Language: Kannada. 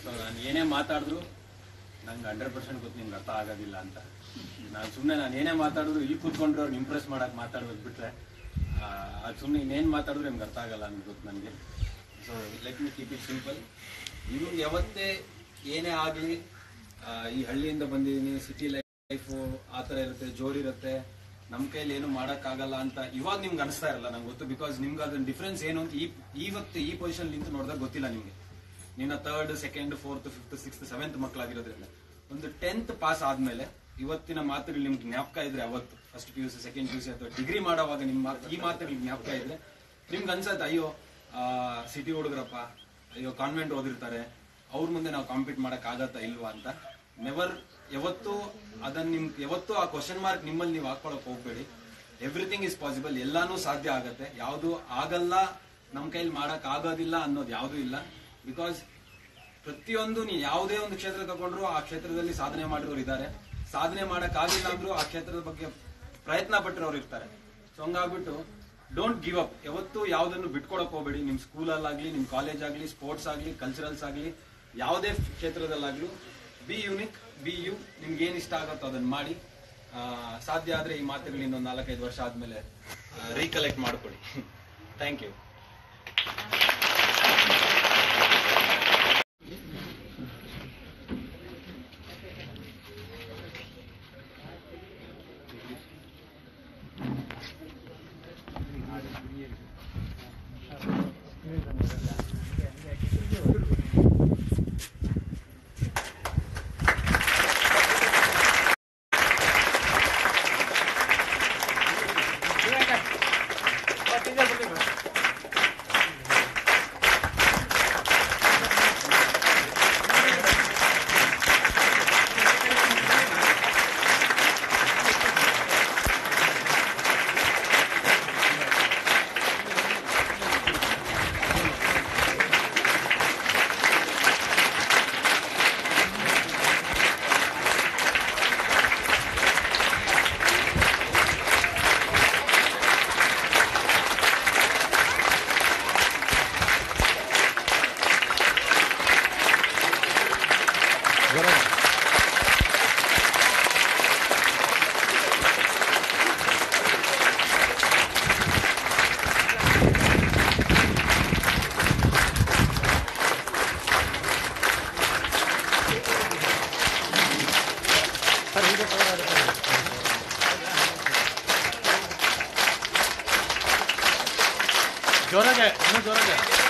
ಸೊ ನಾನು ಏನೇ ಮಾತಾಡಿದ್ರು ನಂಗೆ ಹಂಡ್ರೆಡ್ ಪರ್ಸೆಂಟ್ ಗೊತ್ತು ನಿಮ್ಗೆ ಅರ್ಥ ಆಗೋದಿಲ್ಲ ಅಂತ ನಾನು ಸುಮ್ಮನೆ ನಾನು ಏನೇ ಮಾತಾಡಿದ್ರು ಇಲ್ಲಿ ಕೂತ್ಕೊಂಡ್ರೆ ಅವ್ರನ್ನ ಇಂಪ್ರೆಸ್ ಮಾಡಕ್ಕೆ ಮಾತಾಡ್ಬೇಕು ಬಿಟ್ರೆ ಅದು ಸುಮ್ಮನೆ ಇನ್ನೇನು ಮಾತಾಡಿದ್ರು ನಿಮ್ಗೆ ಅರ್ಥ ಆಗಲ್ಲ ಅಂತ ಗೊತ್ತು ನನಗೆ so let me keep it simple ನಿಮ್ಗೆ ಯಾವತ್ತೇ ಏನೇ ಆಗಲಿ ಈ ಹಳ್ಳಿಯಿಂದ ಬಂದಿದ್ದೀನಿ ಸಿಟಿ ಲೈಫು ಆ ಥರ ಇರುತ್ತೆ ಜೋರಿರುತ್ತೆ ನಮ್ಮ ಕೈಲಿ ಏನು ಮಾಡೋಕ್ಕಾಗಲ್ಲ ಅಂತ ಇವಾಗ ನಿಮ್ಗೆ ಅನಿಸ್ತಾ ಇರಲ್ಲ ನಂಗೆ ಗೊತ್ತು ಬಿಕಾಸ್ ನಿಮ್ಗೆ ಅದ್ರ ಡಿಫ್ರೆನ್ಸ್ ಏನು ಅಂತ ಈ ಇವತ್ತು ಈ ಪೊಸಿಷನ್ ನಿಂತು ನೋಡಿದಾಗ ಗೊತ್ತಿಲ್ಲ ನಿಮಗೆ ನಿನ್ನ third second fourth fifth sixth seventh ಮಕ್ಕಳಾಗಿರೋದ್ರಿಂದ ಒಂದು ಟೆಂತ್ ಪಾಸ್ ಆದ್ಮೇಲೆ ಇವತ್ತಿನ ಮಾತುಗಳು ನಿಮ್ಗೆ ಜ್ಞಾಪಕ ಇದ್ರೆ ಅವತ್ತು first P U C second P U C ಅಥವಾ ಡಿಗ್ರಿ ಮಾಡೋವಾಗ ನಿಮ್ಮ ಮಾತು- ಈ ಮಾತುಗಳು ಜ್ಞಾಪಕ ಇದ್ರೆ ನಿಮ್ಗೆ ಅನ್ಸತ್ತೆ ಅಯ್ಯೋ ಸಿಟಿ ಹುಡುಗರಪ್ಪ ಅಯ್ಯೋ ಕಾನ್ವೆಂಟ್ ಓದಿರ್ತಾರೆ ಅವ್ರ ಮುಂದೆ ನಾವು ಕಾಂಪೀಟ್ ಮಾಡಕ್ ಆಗತ್ತಾ ಇಲ್ವಾ ಅಂತ ನೆವರ್ ಯಾವತ್ತೂ ಅದನ್ನ ನಿಮ್ ಯಾವತ್ತೂ ಆ ಕ್ವಶನ್ ಮಾರ್ಕ್ ನಿಮ್ಮಲ್ಲಿ ನೀವು ಹಾಕೊಳಕ್ ಹೋಗ್ಬೇಡಿ ಎವ್ರಿಥಿಂಗ್ ಇಸ್ ಪಾಸಿಬಲ್ ಎಲ್ಲಾನು ಸಾಧ್ಯ ಆಗತ್ತೆ ಯಾವುದು ಆಗಲ್ಲ ನಮ್ಮ ಕೈಲಿ ಮಾಡಕ್ ಆಗೋದಿಲ್ಲ ಅನ್ನೋದು ಯಾವುದೂ ಇಲ್ಲ ಬಿಕಾಸ್ ಪ್ರತಿಯೊಂದು ನೀವು ಯಾವುದೇ ಒಂದು ಕ್ಷೇತ್ರ ತಗೊಂಡ್ರು ಆ ಕ್ಷೇತ್ರದಲ್ಲಿ ಸಾಧನೆ ಮಾಡಿರೋರು ಇದ್ದಾರೆ ಸಾಧನೆ ಮಾಡಕ್ ಆಗಿಲ್ಲ ಅಂದ್ರೂ ಆ ಕ್ಷೇತ್ರದ ಬಗ್ಗೆ ಪ್ರಯತ್ನ ಪಟ್ಟಿರೋರು ಇರ್ತಾರೆ ಸೊ ಹಂಗಾಗ್ಬಿಟ್ಟು ಡೋಂಟ್ ಗಿವ್ ಅಪ್ ಯಾವತ್ತೂ ಯಾವುದನ್ನು ಬಿಟ್ಕೊಡಕ್ ಹೋಗ್ಬೇಡಿ ನಿಮ್ ಸ್ಕೂಲಲ್ಲಾಗ್ಲಿ ನಿಮ್ ಕಾಲೇಜ್ ಆಗ್ಲಿ ಸ್ಪೋರ್ಟ್ಸ್ ಆಗ್ಲಿ ಕಲ್ಚರಲ್ಸ್ ಆಗ್ಲಿ ಯಾವುದೇ ಕ್ಷೇತ್ರದಲ್ಲಾಗ್ಲೂ ಬಿ ಯುನಿಕ್ ಬಿ ಯು ನಿಮ್ಗೆ ಏನ್ ಇಷ್ಟ ಆಗುತ್ತೋ ಅದನ್ನ ಮಾಡಿ ಆ, ಸಾಧ್ಯ ಆದ್ರೆ ಈ ಮಾತುಗಳು ಇನ್ನೊಂದು ನಾಲ್ಕೈದು ವರ್ಷ ಆದ್ಮೇಲೆ ರೀಕಲೆಕ್ಟ್ ಮಾಡ್ಕೊಳ್ಳಿ ಥ್ಯಾಂಕ್ ಯು ಜೋರಾಗೆ ಇನ್ನೂ ಜೋರಾಗೆ